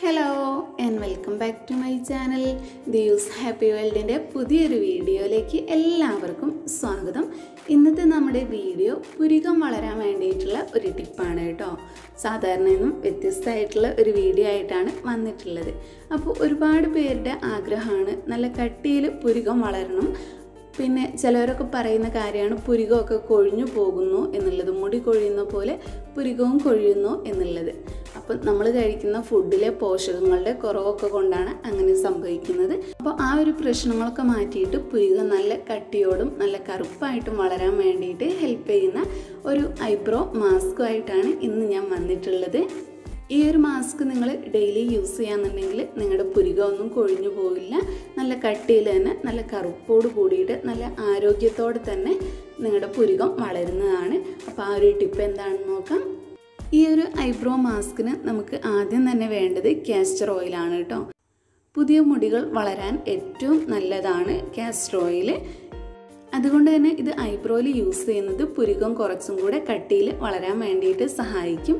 hello and welcome back to my channel ദ്യൂസ് happy വേൾഡിൻ്റെ പുതിയൊരു വീഡിയോയിലേക്ക് എല്ലാവർക്കും സ്വാഗതം ഇന്നത്തെ നമ്മുടെ വീഡിയോ പുരികം വളരാൻ വേണ്ടിയിട്ടുള്ള ഒരു ടിപ്പാണ് കേട്ടോ സാധാരണ നിന്നും വ്യത്യസ്തമായിട്ടുള്ള ഒരു വീഡിയോ ആയിട്ടാണ് വന്നിട്ടുള്ളത് അപ്പോൾ ഒരുപാട് പേരുടെ ആഗ്രഹമാണ് നല്ല കട്ടിയിൽ പുരികം വളരണം പിന്നെ ചിലവരൊക്കെ പറയുന്ന കാര്യമാണ് പുരികമൊക്കെ കൊഴിഞ്ഞു പോകുന്നു എന്നുള്ളത് മുടി കൊഴിയുന്ന പോലെ പുരികവും കൊഴിയുന്നു എന്നുള്ളത് അപ്പം നമ്മൾ കഴിക്കുന്ന ഫുഡിലെ പോഷകങ്ങളുടെ കുറവൊക്കെ കൊണ്ടാണ് അങ്ങനെ സംഭവിക്കുന്നത് അപ്പോൾ ആ ഒരു പ്രശ്നങ്ങളൊക്കെ മാറ്റിയിട്ട് പുരികം നല്ല കട്ടിയോടും നല്ല കറുപ്പായിട്ടും വളരാൻ വേണ്ടിയിട്ട് ഹെൽപ്പ് ചെയ്യുന്ന ഒരു ഐബ്രോ മാസ്കുമായിട്ടാണ് ഇന്ന് ഞാൻ വന്നിട്ടുള്ളത് ഈ ഒരു മാസ്ക് നിങ്ങൾ ഡെയിലി യൂസ് ചെയ്യാന്നുണ്ടെങ്കിൽ നിങ്ങളുടെ പുരികമൊന്നും കൊഴിഞ്ഞു പോകില്ല നല്ല കട്ടിയിൽ തന്നെ നല്ല കറുപ്പോട് കൂടിയിട്ട് നല്ല ആരോഗ്യത്തോടെ തന്നെ നിങ്ങളുടെ പുരികം വളരുന്നതാണ് അപ്പോൾ ആ ഒരു ടിപ്പ് എന്താണെന്ന് നോക്കാം ഈ ഒരു ഐബ്രോ മാസ്കിന് നമുക്ക് ആദ്യം തന്നെ വേണ്ടത് കാസ്റ്റർ ഓയിലാണ് കേട്ടോ പുതിയ മുടികൾ വളരാൻ ഏറ്റവും നല്ലതാണ് കാസ്റ്റർ ഓയിൽ അതുകൊണ്ട് തന്നെ ഇത് ഐബ്രോയിൽ യൂസ് ചെയ്യുന്നത് പുരികം കുറച്ചും കൂടെ കട്ടിയിൽ വളരാൻ വേണ്ടിയിട്ട് സഹായിക്കും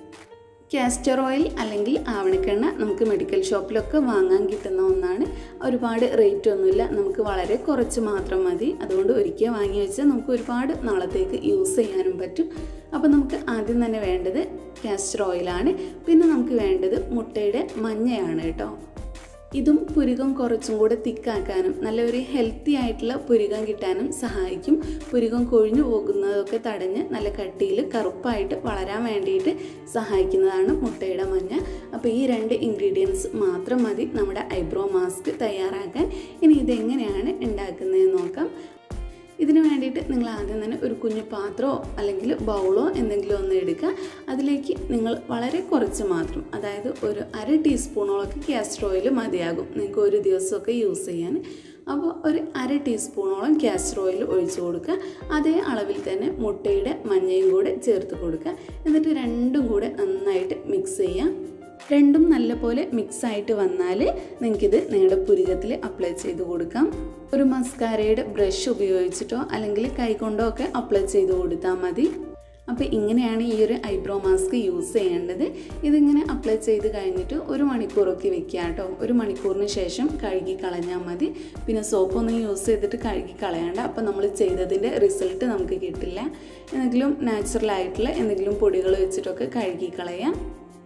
കാസ്റ്റർ ഓയിൽ അല്ലെങ്കിൽ ആവണക്കെണ്ണ നമുക്ക് മെഡിക്കൽ ഷോപ്പിലൊക്കെ വാങ്ങാൻ കിട്ടുന്ന ഒന്നാണ് ഒരുപാട് റേറ്റ് ഒന്നുമില്ല നമുക്ക് വളരെ കുറച്ച് മാത്രം മതി അതുകൊണ്ട് ഒരിക്കൽ വാങ്ങി വെച്ചാൽ നമുക്ക് ഒരുപാട് നാളത്തേക്ക് യൂസ് ചെയ്യാനും പറ്റും അപ്പോൾ നമുക്ക് ആദ്യം തന്നെ വേണ്ടത് കാസ്റ്റർ ഓയിലാണ് പിന്നെ നമുക്ക് വേണ്ടത് മുട്ടയുടെ മഞ്ഞയാണ് കേട്ടോ ഇതും പുരുകം കുറച്ചും കൂടെ തിക്കാക്കാനും നല്ലൊരു ഹെൽത്തി ആയിട്ടുള്ള പുരുകം കിട്ടാനും സഹായിക്കും പുരുകം കൊഴിഞ്ഞു പോകുന്നതൊക്കെ തടഞ്ഞ് നല്ല കട്ടിയിൽ കറുപ്പായിട്ട് വളരാൻ വേണ്ടിയിട്ട് സഹായിക്കുന്നതാണ് മുട്ടയുടെ മഞ്ഞ അപ്പോൾ ഈ രണ്ട് ഇൻഗ്രീഡിയൻസ് മാത്രം മതി നമ്മുടെ ഐബ്രോ മാസ്ക് തയ്യാറാക്കാൻ ഇനി ഇതെങ്ങനെയാണ് ഉണ്ടാക്കുന്നതെന്ന് നോക്കാം ഇതിന് വേണ്ടിയിട്ട് നിങ്ങൾ ആദ്യം തന്നെ ഒരു കുഞ്ഞു പാത്രമോ അല്ലെങ്കിൽ ബൗളോ എന്തെങ്കിലും ഒന്ന് എടുക്കുക അതിലേക്ക് നിങ്ങൾ വളരെ കുറച്ച് മാത്രം അതായത് ഒരു അര ടീസ്പൂണോളൊക്കെ കാസ്റ്റർ ഓയിൽ മതിയാകും നിങ്ങൾക്ക് ഒരു ദിവസമൊക്കെ യൂസ് ചെയ്യാൻ അപ്പോൾ ഒരു അര ടീസ്പൂണോളം കാസ്റ്റർ ഓയിൽ ഒഴിച്ചു കൊടുക്കുക അതേ അളവിൽ തന്നെ മുട്ടയുടെ മഞ്ഞയും കൂടെ ചേർത്ത് കൊടുക്കുക എന്നിട്ട് രണ്ടും കൂടെ നന്നായിട്ട് മിക്സ് ചെയ്യുക രണ്ടും നല്ലപോലെ മിക്സ് ആയിട്ട് വന്നാൽ നിങ്ങൾക്കിത് നിങ്ങളുടെ പുരികത്തിൽ അപ്ലൈ ചെയ്ത് കൊടുക്കാം ഒരു മസ്കാരയുടെ ബ്രഷ് ഉപയോഗിച്ചിട്ടോ അല്ലെങ്കിൽ കൈകൊണ്ടോ ഒക്കെ അപ്ലൈ ചെയ്ത് കൊടുത്താൽ മതി അപ്പോൾ ഇങ്ങനെയാണ് ഈ ഒരു ഐബ്രോ മാസ്ക് യൂസ് ചെയ്യേണ്ടത് ഇതിങ്ങനെ അപ്ലൈ ചെയ്ത് കഴിഞ്ഞിട്ട് ഒരു മണിക്കൂറൊക്കെ വെക്കുക കേട്ടോ ഒരു മണിക്കൂറിന് ശേഷം കഴുകി കളഞ്ഞാൽ മതി പിന്നെ സോപ്പൊന്നും യൂസ് ചെയ്തിട്ട് കഴുകി കളയണ്ട അപ്പോൾ നമ്മൾ ചെയ്തതിൻ്റെ റിസൾട്ട് നമുക്ക് കിട്ടില്ല എന്തെങ്കിലും നാച്ചുറൽ ആയിട്ടുള്ള എന്തെങ്കിലും പൊടികൾ വെച്ചിട്ടൊക്കെ കഴുകി കളയാം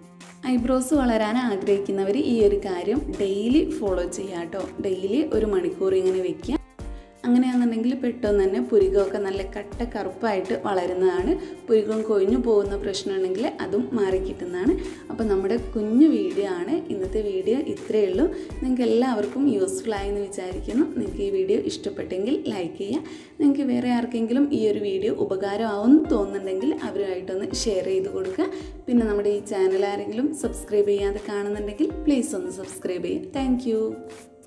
ഐബ്രോസ് വളരാൻ ആഗ്രഹിക്കുന്നവർ ഈ ഒരു കാര്യം ഡെയിലി ഫോളോ ചെയ്യുക കേട്ടോ ഡെയിലി ഒരു മണിക്കൂർ ഇങ്ങനെ വെക്കുക അങ്ങനെയാണെന്നുണ്ടെങ്കിൽ പെട്ടെന്ന് തന്നെ പുരികമൊക്കെ നല്ല കട്ട കറുപ്പായിട്ട് വളരുന്നതാണ് പുരികം കൊഴിഞ്ഞു പോകുന്ന പ്രശ്നമുണ്ടെങ്കിൽ അതും മാറി കിട്ടുന്നതാണ് അപ്പോൾ നമ്മുടെ കുഞ്ഞു വീഡിയോ ആണ് ഇന്നത്തെ വീഡിയോ ഇത്രയേ ഉള്ളൂ നിങ്ങൾക്ക് എല്ലാവർക്കും യൂസ്ഫുൾ ആയെന്ന് വിചാരിക്കുന്നു നിങ്ങൾക്ക് ഈ വീഡിയോ ഇഷ്ടപ്പെട്ടെങ്കിൽ ലൈക്ക് ചെയ്യുക നിങ്ങൾക്ക് വേറെ ആർക്കെങ്കിലും ഈ ഒരു വീഡിയോ ഉപകാരമാവുമെന്ന് തോന്നുന്നുണ്ടെങ്കിൽ അവരുമായിട്ടൊന്ന് ഷെയർ ചെയ്ത് കൊടുക്കുക പിന്നെ നമ്മുടെ ഈ ചാനൽ ആരെങ്കിലും സബ്സ്ക്രൈബ് ചെയ്യാതെ കാണുന്നുണ്ടെങ്കിൽ പ്ലീസ് ഒന്ന് സബ്സ്ക്രൈബ് ചെയ്യുക താങ്ക്